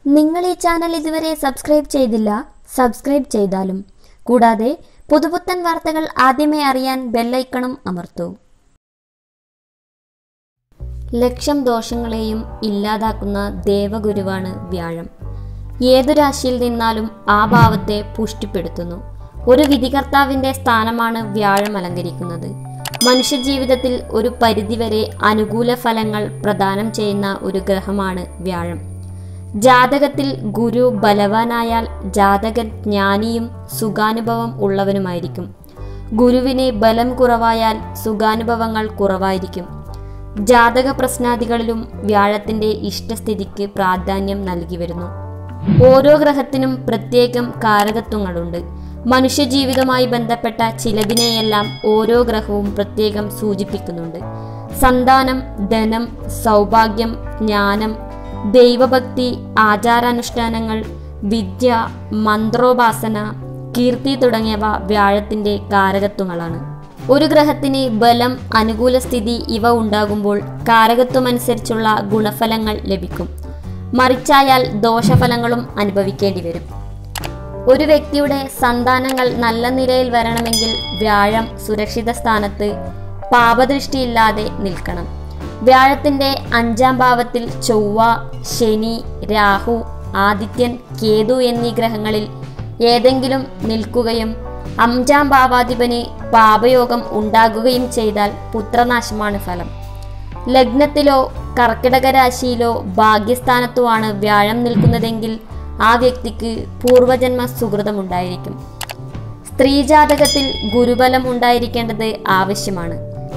നിങ്ങൾ ഈ ചാനൽ ഇതുവരെ സബ്സ്ക്രൈബ് ചെയ്തില്ല സബ്സ്ക്രൈബ് ചെയ്താലും കൂടാതെ പുതുപുത്തൻ വാർത്തകൾ ആദ്യമേ അറിയാൻ ബെല്ലൈക്കണും അമർത്തൂ ലക്ഷം ദോഷങ്ങളെയും ഇല്ലാതാക്കുന്ന ദേവഗുരുവാണ് വ്യാഴം ഏതു രാശിയിൽ നിന്നാലും ആ ഭാവത്തെ പുഷ്ടിപ്പെടുത്തുന്നു ഒരു വിധികർത്താവിന്റെ സ്ഥാനമാണ് വ്യാഴം അലങ്കരിക്കുന്നത് മനുഷ്യജീവിതത്തിൽ ഒരു പരിധിവരെ അനുകൂല ഫലങ്ങൾ പ്രദാനം ചെയ്യുന്ന ഒരു ഗ്രഹമാണ് വ്യാഴം ജാതകത്തിൽ ഗുരു ബലവാനായാൽ ജാതകൻ ജ്ഞാനിയും സുഖാനുഭവം ഉള്ളവനുമായിരിക്കും ഗുരുവിന് ബലം കുറവായാൽ സുഖാനുഭവങ്ങൾ കുറവായിരിക്കും ജാതക പ്രശ്നാദികളിലും വ്യാഴത്തിന്റെ ഇഷ്ടസ്ഥിതിക്ക് പ്രാധാന്യം നൽകി വരുന്നു ഓരോ ഗ്രഹത്തിനും പ്രത്യേകം കാരകത്വങ്ങളുണ്ട് മനുഷ്യജീവിതവുമായി ബന്ധപ്പെട്ട ചിലതിനെയെല്ലാം ഓരോ ഗ്രഹവും പ്രത്യേകം സൂചിപ്പിക്കുന്നുണ്ട് സന്താനം ധനം സൗഭാഗ്യം ജ്ഞാനം ദൈവഭക്തി ആചാരാനുഷ്ഠാനങ്ങൾ വിദ്യ മന്ത്രോപാസന കീർത്തി തുടങ്ങിയവ വ്യാഴത്തിന്റെ കാരകത്വങ്ങളാണ് ഒരു ഗ്രഹത്തിന് ബലം അനുകൂല സ്ഥിതി ഇവ ഉണ്ടാകുമ്പോൾ കാരകത്വമനുസരിച്ചുള്ള ഗുണഫലങ്ങൾ ലഭിക്കും മറിച്ചായാൽ ദോഷഫലങ്ങളും അനുഭവിക്കേണ്ടി വരും ഒരു വ്യക്തിയുടെ സന്താനങ്ങൾ നല്ല നിലയിൽ വരണമെങ്കിൽ വ്യാഴം സുരക്ഷിത സ്ഥാനത്ത് പാപദൃഷ്ടിയില്ലാതെ നിൽക്കണം വ്യാഴത്തിന്റെ അഞ്ചാം ഭാവത്തിൽ ചൊവ്വ ശനി രാഹു ആദിത്യൻ കേതു എന്നീ ഗ്രഹങ്ങളിൽ ഏതെങ്കിലും നിൽക്കുകയും അഞ്ചാം ഭാവാധിപന് പാപയോഗം ഉണ്ടാകുകയും ചെയ്താൽ പുത്രനാശമാണ് ഫലം ലഗ്നത്തിലോ കർക്കിടക രാശിയിലോ ഭാഗ്യസ്ഥാനത്തുമാണ് വ്യാഴം നിൽക്കുന്നതെങ്കിൽ ആ വ്യക്തിക്ക് പൂർവജന്മ സുഹൃതമുണ്ടായിരിക്കും സ്ത്രീജാതകത്തിൽ ഗുരുബലം ഉണ്ടായിരിക്കേണ്ടത് ആവശ്യമാണ്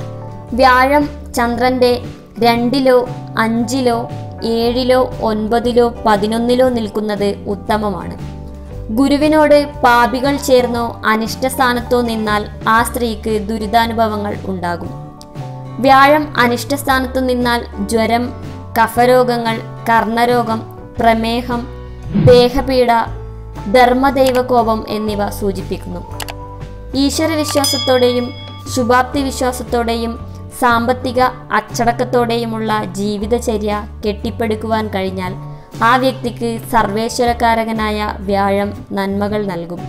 വ്യാഴം ചന്ദ്രന്റെ രണ്ടിലോ അഞ്ചിലോ ഏഴിലോ ഒൻപതിലോ പതിനൊന്നിലോ നിൽക്കുന്നത് ഉത്തമമാണ് ഗുരുവിനോട് പാപികൾ ചേർന്നോ അനിഷ്ടസ്ഥാനത്തോ നിന്നാൽ ആ സ്ത്രീക്ക് ദുരിതാനുഭവങ്ങൾ ഉണ്ടാകും വ്യാഴം അനിഷ്ടസ്ഥാനത്തു നിന്നാൽ ജ്വരം കഫരോഗങ്ങൾ കർണരോഗം പ്രമേഹം ദേഹപീഡ ധർമ്മദൈവകോപം എന്നിവ സൂചിപ്പിക്കുന്നു ഈശ്വരവിശ്വാസത്തോടെയും ശുഭാപ്തി വിശ്വാസത്തോടെയും സാമ്പത്തിക അച്ചടക്കത്തോടെയുമുള്ള ജീവിതചര്യ കെട്ടിപ്പടുക്കുവാൻ കഴിഞ്ഞാൽ ആ വ്യക്തിക്ക് സർവേശ്വരകാരകനായ വ്യാഴം നന്മകൾ നൽകും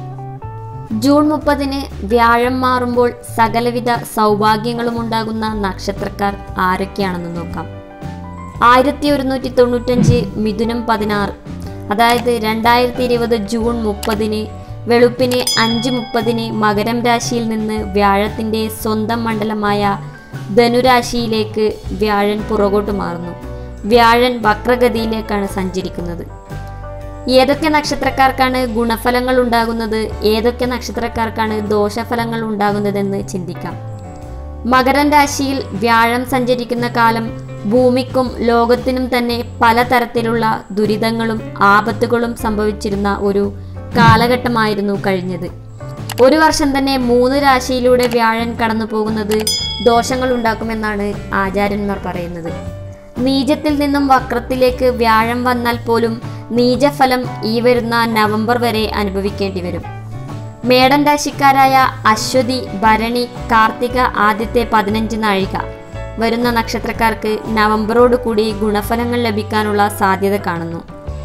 ജൂൺ മുപ്പതിന് വ്യാഴം മാറുമ്പോൾ സകലവിധ സൗഭാഗ്യങ്ങളും ഉണ്ടാകുന്ന നക്ഷത്രക്കാർ ആരൊക്കെയാണെന്ന് നോക്കാം ആയിരത്തി ഒരുന്നൂറ്റി തൊണ്ണൂറ്റഞ്ച് മിഥുനം പതിനാറ് അതായത് രണ്ടായിരത്തി ഇരുപത് ജൂൺ മുപ്പതിന് വെളുപ്പിന് അഞ്ച് മുപ്പതിന് മകരം രാശിയിൽ നിന്ന് വ്യാഴത്തിൻ്റെ സ്വന്തം മണ്ഡലമായ ധനുരാശിയിലേക്ക് വ്യാഴൻ പുറകോട്ട് മാറുന്നു വ്യാഴൻ വക്രഗതിയിലേക്കാണ് സഞ്ചരിക്കുന്നത് ഏതൊക്കെ നക്ഷത്രക്കാർക്കാണ് ഗുണഫലങ്ങൾ ഉണ്ടാകുന്നത് ഏതൊക്കെ നക്ഷത്രക്കാർക്കാണ് ദോഷഫലങ്ങൾ ഉണ്ടാകുന്നതെന്ന് ചിന്തിക്കാം മകരൻ രാശിയിൽ വ്യാഴം സഞ്ചരിക്കുന്ന കാലം ഭൂമിക്കും ലോകത്തിനും തന്നെ പലതരത്തിലുള്ള ദുരിതങ്ങളും ആപത്തുകളും സംഭവിച്ചിരുന്ന ഒരു കാലഘട്ടമായിരുന്നു കഴിഞ്ഞത് ഒരു വർഷം തന്നെ മൂന്ന് രാശിയിലൂടെ വ്യാഴൻ കടന്നു പോകുന്നത് ദോഷങ്ങൾ ഉണ്ടാക്കുമെന്നാണ് ആചാര്യന്മാർ പറയുന്നത് നീചത്തിൽ നിന്നും വക്രത്തിലേക്ക് വ്യാഴം വന്നാൽ പോലും നീചഫലം ഈ വരുന്ന നവംബർ വരെ അനുഭവിക്കേണ്ടി വരും മേടൻ രാശിക്കാരായ അശ്വതി ഭരണി കാർത്തിക ആദ്യത്തെ പതിനഞ്ച് നാഴിക വരുന്ന നക്ഷത്രക്കാർക്ക് നവംബറോട് കൂടി ഗുണഫലങ്ങൾ ലഭിക്കാനുള്ള സാധ്യത കാണുന്നു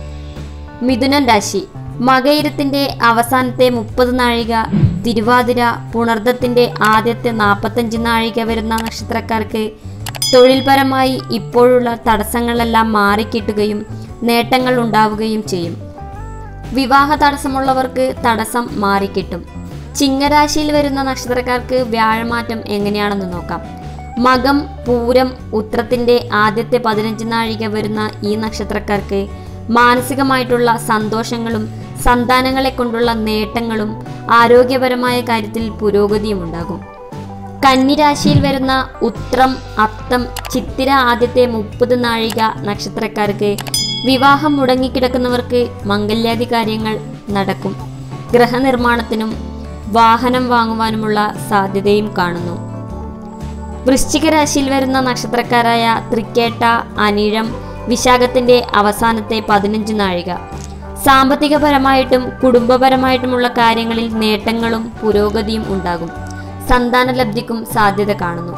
മിഥുനൻ രാശി മകയിരത്തിന്റെ അവസാനത്തെ മുപ്പത് നാഴിക തിരുവാതിര പുണർദത്തിന്റെ ആദ്യത്തെ നാൽപ്പത്തഞ്ച് നാഴിക വരുന്ന നക്ഷത്രക്കാർക്ക് തൊഴിൽപരമായി ഇപ്പോഴുള്ള തടസ്സങ്ങളെല്ലാം മാറിക്കിട്ടുകയും നേട്ടങ്ങൾ ഉണ്ടാവുകയും ചെയ്യും വിവാഹ തടസ്സമുള്ളവർക്ക് തടസ്സം മാറിക്കിട്ടും ചിങ്ങരാശിയിൽ വരുന്ന നക്ഷത്രക്കാർക്ക് വ്യാഴമാറ്റം എങ്ങനെയാണെന്ന് നോക്കാം മകം പൂരം ഉത്രത്തിന്റെ ആദ്യത്തെ പതിനഞ്ച് നാഴിക വരുന്ന ഈ നക്ഷത്രക്കാർക്ക് മാനസികമായിട്ടുള്ള സന്തോഷങ്ങളും സന്താനങ്ങളെ കൊണ്ടുള്ള നേട്ടങ്ങളും ആരോഗ്യപരമായ കാര്യത്തിൽ പുരോഗതിയും ഉണ്ടാകും കന്നിരാശിയിൽ വരുന്ന ഉത്രം അത്തം ചിത്തിര ആദ്യത്തെ മുപ്പത് നാഴിക നക്ഷത്രക്കാർക്ക് വിവാഹം മുടങ്ങിക്കിടക്കുന്നവർക്ക് മംഗല്യാദി കാര്യങ്ങൾ നടക്കും ഗ്രഹനിർമ്മാണത്തിനും വാഹനം വാങ്ങുവാനുമുള്ള സാധ്യതയും കാണുന്നു വൃശ്ചിക രാശിയിൽ വരുന്ന നക്ഷത്രക്കാരായ തൃക്കേട്ട അനിഴം വിശാഖത്തിന്റെ അവസാനത്തെ പതിനഞ്ച് നാഴിക സാമ്പത്തികപരമായിട്ടും കുടുംബപരമായിട്ടുമുള്ള കാര്യങ്ങളിൽ നേട്ടങ്ങളും പുരോഗതിയും ഉണ്ടാകും സന്താനലബ്ധിക്കും സാധ്യത കാണുന്നു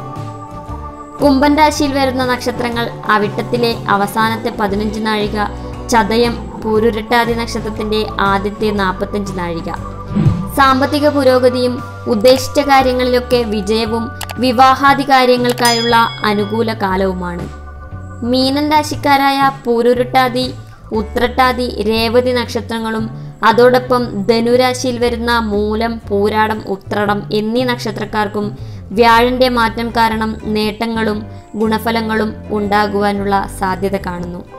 കുംഭൻ രാശിയിൽ വരുന്ന നക്ഷത്രങ്ങൾ അവിട്ടത്തിലെ അവസാനത്തെ പതിനഞ്ച് നാഴിക ചതയം പൂരുരുട്ടാതി നക്ഷത്രത്തിന്റെ ആദ്യത്തെ നാൽപ്പത്തഞ്ച് നാഴിക സാമ്പത്തിക പുരോഗതിയും ഉദ്ദേശിച്ച കാര്യങ്ങളിലൊക്കെ വിജയവും വിവാഹാദി കാര്യങ്ങൾക്കായുള്ള അനുകൂല കാലവുമാണ് മീനൻ രാശിക്കാരായ പൂരുരുട്ടാതി ഉത്രട്ടാതി രേവതി നക്ഷത്രങ്ങളും അതോടൊപ്പം ധനുരാശിയിൽ വരുന്ന മൂലം പൂരാടം ഉത്രടം എന്നീ നക്ഷത്രക്കാർക്കും വ്യാഴന്റെ മാറ്റം കാരണം നേട്ടങ്ങളും ഗുണഫലങ്ങളും ഉണ്ടാകുവാനുള്ള സാധ്യത കാണുന്നു